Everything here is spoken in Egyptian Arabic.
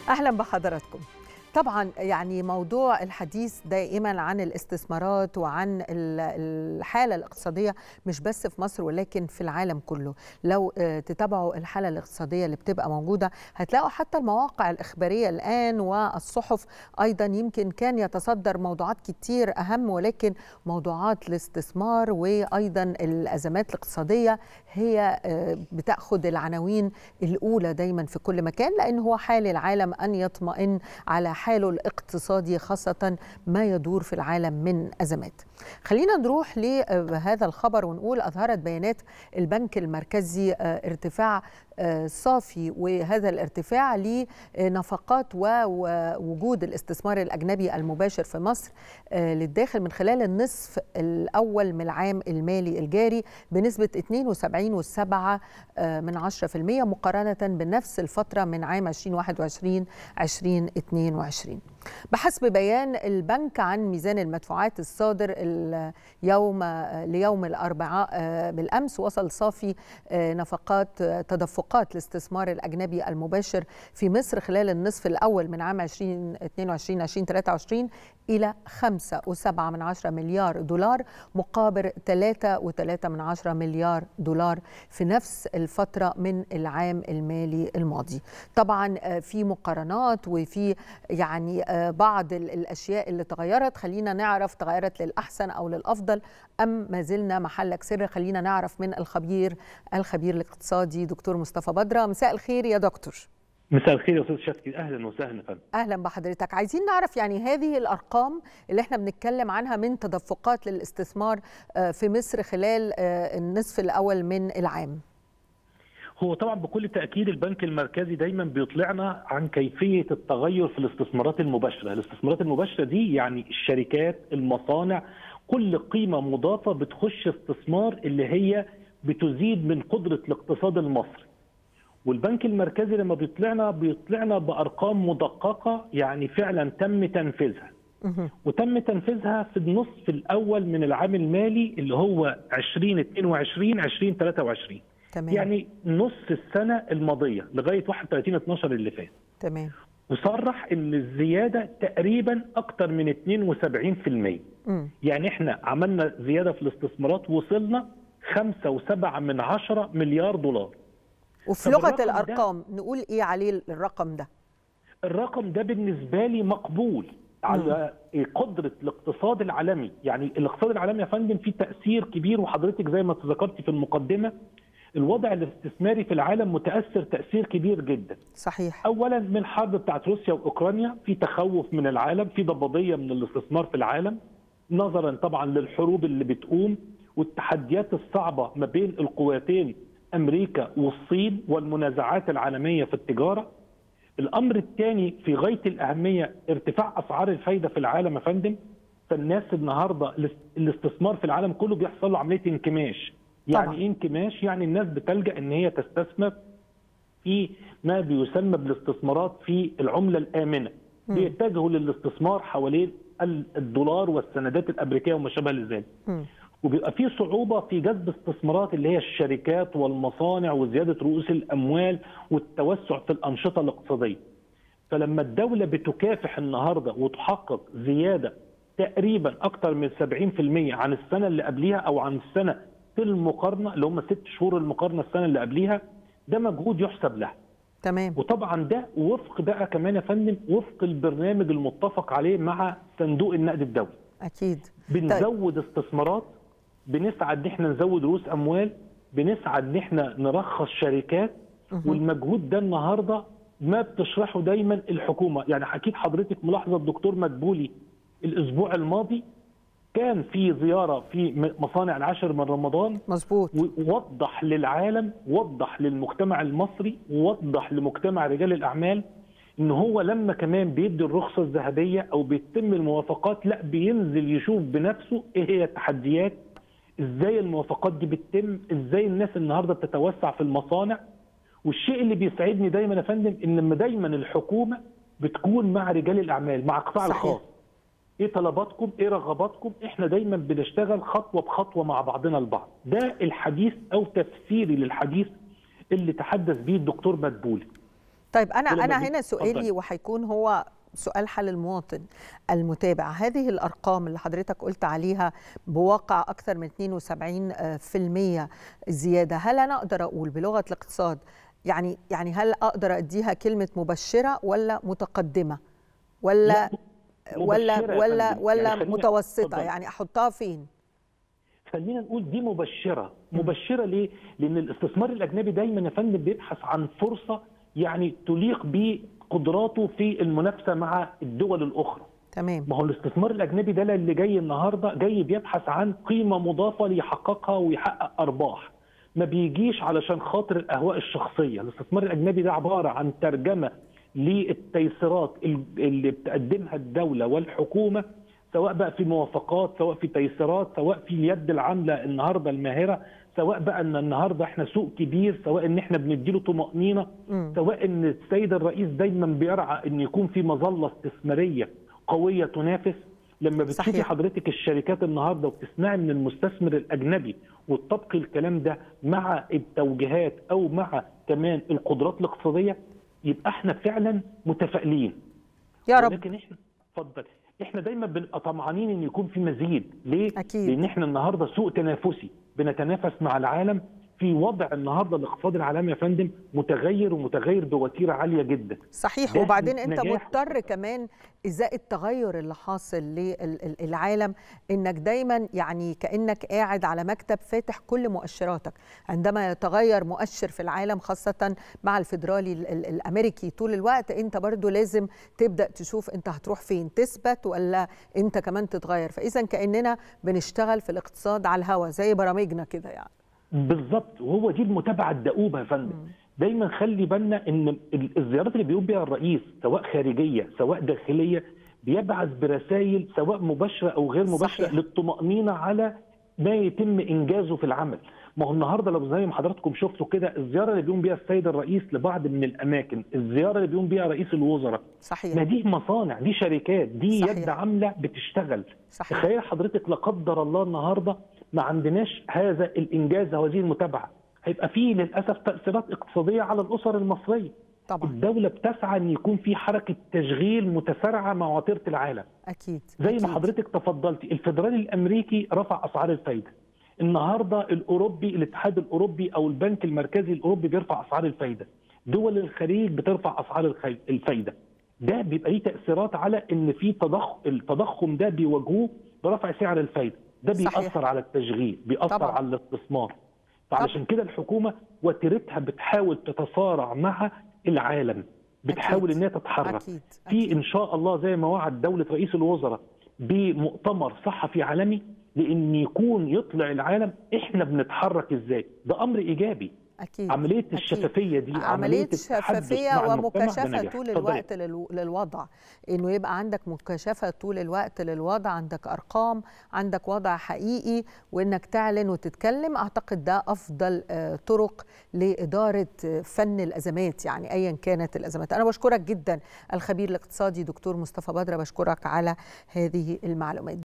اهلا بحضراتكم طبعا يعني موضوع الحديث دائما عن الاستثمارات وعن الحاله الاقتصاديه مش بس في مصر ولكن في العالم كله لو تتابعوا الحاله الاقتصاديه اللي بتبقى موجوده هتلاقوا حتى المواقع الاخباريه الان والصحف ايضا يمكن كان يتصدر موضوعات كتير اهم ولكن موضوعات الاستثمار وايضا الازمات الاقتصاديه هي بتاخذ العناوين الاولى دايما في كل مكان لان هو حال العالم ان يطمئن على حاله الاقتصادي خاصة ما يدور في العالم من أزمات خلينا نروح لهذا الخبر ونقول أظهرت بيانات البنك المركزي ارتفاع صافي وهذا الارتفاع لنفقات ووجود الاستثمار الأجنبي المباشر في مصر للداخل من خلال النصف الأول من العام المالي الجاري بنسبة 72.7 من 10% مقارنة بنفس الفترة من عام 2021 2022 بحسب بيان البنك عن ميزان المدفوعات الصادر اليوم ليوم الأربعاء بالأمس وصل صافي نفقات تدفقات الاستثمار الأجنبي المباشر في مصر خلال النصف الأول من عام 2022 2023 إلى 5.7 من عشرة مليار دولار مقابل 3.3 من عشرة مليار دولار في نفس الفترة من العام المالي الماضي طبعا في مقارنات وفي يعني بعض الأشياء اللي تغيرت خلينا نعرف تغيرت للأحسن أو للأفضل أم ما زلنا محلك سر خلينا نعرف من الخبير الخبير الاقتصادي دكتور مصطفى بدرة مساء الخير يا دكتور مساء الخير يا استاذ شفقي اهلا وسهلا فندم اهلا بحضرتك عايزين نعرف يعني هذه الارقام اللي احنا بنتكلم عنها من تدفقات للاستثمار في مصر خلال النصف الاول من العام هو طبعا بكل تاكيد البنك المركزي دايما بيطلعنا عن كيفيه التغير في الاستثمارات المباشره، الاستثمارات المباشره دي يعني الشركات، المصانع، كل قيمه مضافه بتخش استثمار اللي هي بتزيد من قدره الاقتصاد المصري. والبنك المركزي لما بيطلعنا بيطلعنا بارقام مدققه يعني فعلا تم تنفيذها. وتم تنفيذها في النصف الاول من العام المالي اللي هو 2022 2023. تمام. يعني نص السنه الماضيه لغايه 31 12 اللي فات. تمام. وصرح ان الزياده تقريبا اكثر من 72%. م. يعني احنا عملنا زياده في الاستثمارات وصلنا 5.7 من 10 مليار دولار. وفي لغه الارقام نقول ايه عليه الرقم ده؟ الرقم ده بالنسبه لي مقبول على قدره الاقتصاد العالمي، يعني الاقتصاد العالمي يا فندم فيه تاثير كبير وحضرتك زي ما تذكرتي في المقدمه الوضع الاستثماري في العالم متاثر تاثير كبير جدا. صحيح. اولا من الحرب بتاعت روسيا واوكرانيا في تخوف من العالم، في ضبابيه من الاستثمار في العالم نظرا طبعا للحروب اللي بتقوم والتحديات الصعبه ما بين القوتين امريكا والصين والمنازعات العالميه في التجاره. الامر الثاني في غايه الاهميه ارتفاع اسعار الفايده في العالم يا فندم فالناس النهارده الاستثمار في العالم كله بيحصل له عمليه انكماش. يعني طبعا. ايه انكماش؟ يعني الناس بتلجا ان هي تستثمر في ما بيسمى بالاستثمارات في العمله الامنه. م. بيتجهوا للاستثمار حوالين الدولار والسندات الامريكيه وما شابه لذلك. وبيبقى في صعوبه في جذب استثمارات اللي هي الشركات والمصانع وزياده رؤوس الاموال والتوسع في الانشطه الاقتصاديه. فلما الدوله بتكافح النهارده وتحقق زياده تقريبا اكثر من 70% عن السنه اللي قبليها او عن السنه في المقارنه اللي هم ست شهور المقارنه السنه اللي قبليها ده مجهود يحسب له. تمام. وطبعا ده وفق بقى كمان يا فندم وفق البرنامج المتفق عليه مع صندوق النقد الدولي. اكيد. بنزود طيب. استثمارات بنسعى ان احنا نزود رؤوس اموال بنسعى ان احنا نرخص شركات أه. والمجهود ده النهارده ما بتشرحه دايما الحكومه يعني اكيد حضرتك ملاحظه الدكتور مدبولي الاسبوع الماضي كان في زياره في مصانع العاشر من رمضان مظبوط ووضح للعالم وضح للمجتمع المصري ووضح لمجتمع رجال الاعمال ان هو لما كمان بيدي الرخصه الذهبيه او بيتم الموافقات لا بينزل يشوف بنفسه ايه هي التحديات ازاي الموافقات دي بتتم ازاي الناس النهارده بتتوسع في المصانع والشيء اللي بيسعدني دايما يا فندم ان لما دايما الحكومه بتكون مع رجال الاعمال مع القطاع الخاص ايه طلباتكم ايه رغباتكم احنا دايما بنشتغل خطوه بخطوه مع بعضنا البعض ده الحديث او تفسيري للحديث اللي تحدث به الدكتور مدبولي طيب انا ولما انا بي- هنا سؤالي اتفضلي. وهيكون هو سؤال حل المواطن المتابع هذه الارقام اللي حضرتك قلت عليها بواقع اكثر من 72% زياده هل انا اقدر اقول بلغه الاقتصاد يعني يعني هل اقدر اديها كلمه مبشره ولا متقدمه ولا لا، ولا مبشرة يا ولا فندم. ولا يعني خلينا- متوسطه اتفضلي. يعني احطها فين خلينا نقول دي مبشره مبشره ليه لان الاستثمار الاجنبي دايما يا فندم بيبحث عن فرصه يعني تليق بقدراته في المنافسه مع الدول الاخرى تمام ما هو الاستثمار الاجنبي ده اللي جاي النهارده جاي بيبحث عن قيمه مضافه ليحققها ويحقق ارباح ما بيجيش علشان خاطر الاهواء الشخصيه الاستثمار الاجنبي ده عباره عن ترجمه للتيسيرات اللي بتقدمها الدوله والحكومه سواء بقى في موافقات سواء في تيسيرات سواء في اليد العامله النهارده الماهره سواء بقى ان النهارده احنا سوق كبير سواء ان احنا بنديله طمانينه مم. سواء ان السيد الرئيس دايما بيرعى ان يكون في مظله استثماريه قويه تنافس لما بتشوفي صحيح. حضرتك الشركات النهارده وبتسمعي من المستثمر الاجنبي وتطبقي الكلام ده مع التوجيهات او مع كمان القدرات الاقتصاديه يبقى احنا فعلا متفائلين يا رب ولكن احنا اتفضل احنا دايما بنبقى طمعانين ان يكون في مزيد ليه أكيد. لان احنا النهارده سوق تنافسي بنتنافس مع العالم في وضع النهارده الاقتصاد العالمي يا فندم متغير ومتغير بوتيره عاليه جدا صحيح ده وبعدين انت نجاح. مضطر كمان ازاء التغير اللي حاصل للعالم انك دايما يعني كانك قاعد على مكتب فاتح كل مؤشراتك عندما يتغير مؤشر في العالم خاصه مع الفيدرالي ال- ال- الامريكي طول الوقت انت برضو لازم تبدا تشوف انت هتروح فين تثبت ولا انت كمان تتغير فاذا كاننا بنشتغل في الاقتصاد على الهوا زي برامجنا كده يعني بالظبط وهو دي المتابعه الدؤوبه يا فندم دايما خلي بالنا ان ال- الزيارات اللي بيقوم بيها الرئيس سواء خارجيه سواء داخليه بيبعث برسائل سواء مباشره او غير مباشره صحيح. للطمانينه على ما يتم انجازه في العمل ما هو النهارده لو زي ما حضراتكم شفتوا كده الزياره اللي بيقوم بيها السيد الرئيس لبعض من الاماكن الزياره اللي بيقوم بيها رئيس الوزراء صحيح ما دي مصانع دي شركات دي صحيح. يد عامله بتشتغل صحيح تخيل حضرتك لا قدر الله النهارده ما عندناش هذا الانجاز وهذه المتابعه هيبقى فيه للاسف تاثيرات اقتصاديه على الاسر المصريه طبعا الدوله بتسعى ان يكون في حركه تشغيل متسارعه مع وتيره العالم اكيد زي أكيد. ما حضرتك تفضلتي الفدرالي الامريكي رفع اسعار الفايده النهارده الاوروبي الاتحاد الاوروبي او البنك المركزي الاوروبي بيرفع اسعار الفايده دول الخليج بترفع اسعار الخي- الفايده ده بيبقى ليه تاثيرات على ان في تضخم التضخم ده بيواجهوه برفع سعر الفايده ده صحيح. بيأثر على التشغيل بيأثر طبعاً. على الاستثمار فعلشان كده الحكومه وتيرتها بتحاول تتصارع مع العالم بتحاول أكيد. ان هي تتحرك اكيد في أكيد. ان شاء الله زي ما وعد دوله رئيس الوزراء بمؤتمر صحفي عالمي لان يكون يطلع العالم احنا بنتحرك ازاي ده امر ايجابي اكيد عمليه أكيد. الشفافيه دي عملية التحدث شفافية مع المجتمع ده ومكاشفة نجاح. طول اتفضلي. الوقت للو- للوضع إنه يبقى عندك مكاشفة طول الوقت للوضع عندك أرقام عندك وضع حقيقي وإنك تعلن وتتكلم أعتقد ده أفضل آه، طرق لإدارة آه، فن الأزمات يعني أيا كانت الأزمات أنا بشكرك جدا الخبير الاقتصادي دكتور مصطفى بدرة بشكرك على هذه المعلومات